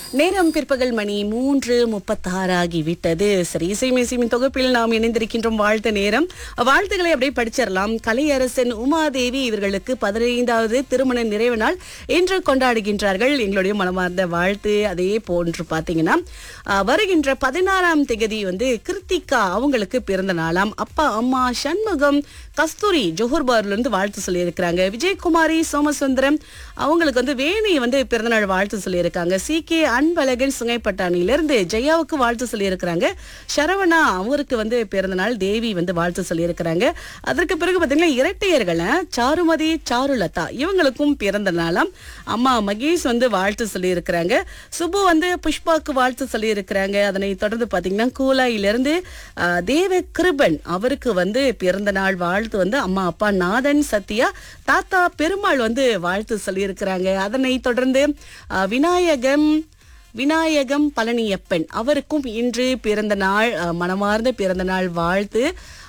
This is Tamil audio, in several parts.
நேரம் பிற்பகல் மணி மூன்று முப்பத்தாறு ஆகிவிட்டது சரி இசை மேசிமின் தொகுப்பில் நாம் இணைந்திருக்கின்றோம் வாழ்த்து நேரம் வாழ்த்துக்களை அப்படியே படிச்சிடலாம் கலையரசன் உமாதேவி இவர்களுக்கு பதினைந்தாவது திருமண நிறைவு நாள் இன்று கொண்டாடுகின்றார்கள் எங்களுடைய மனமார்ந்த வாழ்த்து அதே போன்று பார்த்தீங்கன்னா அஹ், வருகின்ற பதினாறாம் திகதி வந்து கிருத்திகா அவங்களுக்கு பிறந்த நாளாம் அப்பா அம்மா சண்முகம் கஸ்தூரி ஜோஹர்பார்ல இருந்து வாழ்த்து சொல்லியிருக்கிறாங்க விஜயகுமாரி சோமசுந்தரம் அவங்களுக்கு வந்து வேணி வந்து பிறந்தநாள் வாழ்த்து சொல்லியிருக்காங்க சி கே அன்பழகன் சுங்கைப்பட்டாணியிலிருந்து ஜெயாவுக்கு வாழ்த்து சொல்லியிருக்கிறாங்க சரவணா அவருக்கு வந்து பிறந்தநாள் தேவி வந்து வாழ்த்து சொல்லியிருக்கிறாங்க அதற்கு பிறகு பார்த்தீங்கன்னா இரட்டையர்களை சாருமதி சாருலதா இவங்களுக்கும் பிறந்த நாளாம் அம்மா மகேஷ் வந்து வாழ்த்து சொல்லியிருக்கிறாங்க சுப்பு வந்து புஷ்பாக்கு வாழ்த்து சொல்லியிருக்கிறாங்க அதனை தொடர்ந்து பார்த்தீங்கன்னா கூலாயிலிருந்து ஆஹ், தேவ கிருபன் அவருக்கு வந்து பிறந்த நாள் வாழ்த்து வந்து அம்மா அப்பா நாதன் சத்யா தாத்தா பெருமாள் வந்து வாழ்த்து சொல்லியிருக்கிறாங்க அதனை தொடர்ந்து ஆஹ், விநாயகம் விநாயகம் பழனியப்பன் அவருக்கும் இன்று பிறந்த நாள் ஆஹ், மனமார்ந்த பிறந்த நாள் வாழ்த்து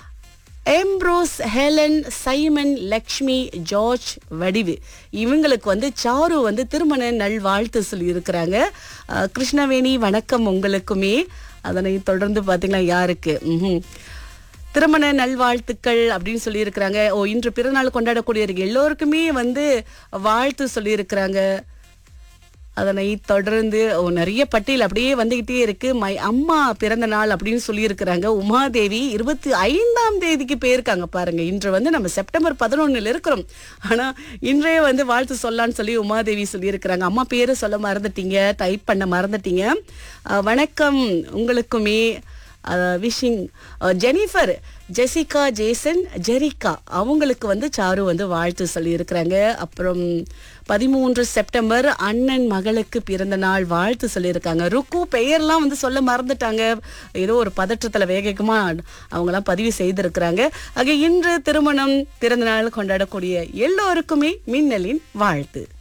Ambrose Helen Simon Lakshmi George Vadivu இவங்களுக்கு வந்து சாரு வந்து திருமண நல் வாழ்த்து சொல்லியிருக்கிறாங்க அஹ், கிருஷ்ணவேணி வணக்கம் உங்களுக்குமே அதனை தொடர்ந்து பார்த்தீங்கன்னா யாருக்கு ம்ஹும். திருமண நல்வாழ்த்துக்கள் அப்படின்னு சொல்லியிருக்கிறாங்க ஓ இன்று பிறநாள் கொண்டாடக்கூடியவர்கள் எல்லோருக்குமே வந்து வாழ்த்து சொல்லியிருக்கிறாங்க அதனை தொடர்ந்து ஓ, நிறைய பட்டியல் அப்படியே வந்துகிட்டே இருக்கு மை அம்மா பிறந்த நாள் அப்படின்னு சொல்லியிருக்கிறாங்க உமாதேவி இருபத்தி ஐந்தாம் தேதிக்கு போயிருக்காங்க பாருங்க இன்று வந்து நம்ம செப்டம்பர் பதினொன்னுல இருக்கிறோம் ஆனா இன்றைய வந்து வாழ்த்து சொல்லலாம்னு சொல்லி உமாதேவி சொல்லியிருக்கிறாங்க அம்மா பேரை சொல்ல மறந்துட்டீங்க டைப் பண்ண மறந்துட்டீங்க அஹ், வணக்கம் உங்களுக்குமே wishing Jennifer Jessica Jason Jerica அவங்களுக்கு வந்து சாரு வந்து வாழ்த்து சொல்லியிருக்கிறாங்க அப்புறம் பதிமூன்று செப்டம்பர் அண்ணன் மகளுக்கு பிறந்த நாள் வாழ்த்து சொல்லியிருக்காங்க ருக்கு பெயர்லாம் வந்து சொல்ல மறந்துட்டாங்க ஏதோ ஒரு பதற்றத்தில் வேகமா அவங்களாம் பதிவு செய்திருக்கிறாங்க ஆக இன்று திருமணம் பிறந்த நாள் கொண்டாடக்கூடிய எல்லோருக்குமே மின்னலின் வாழ்த்து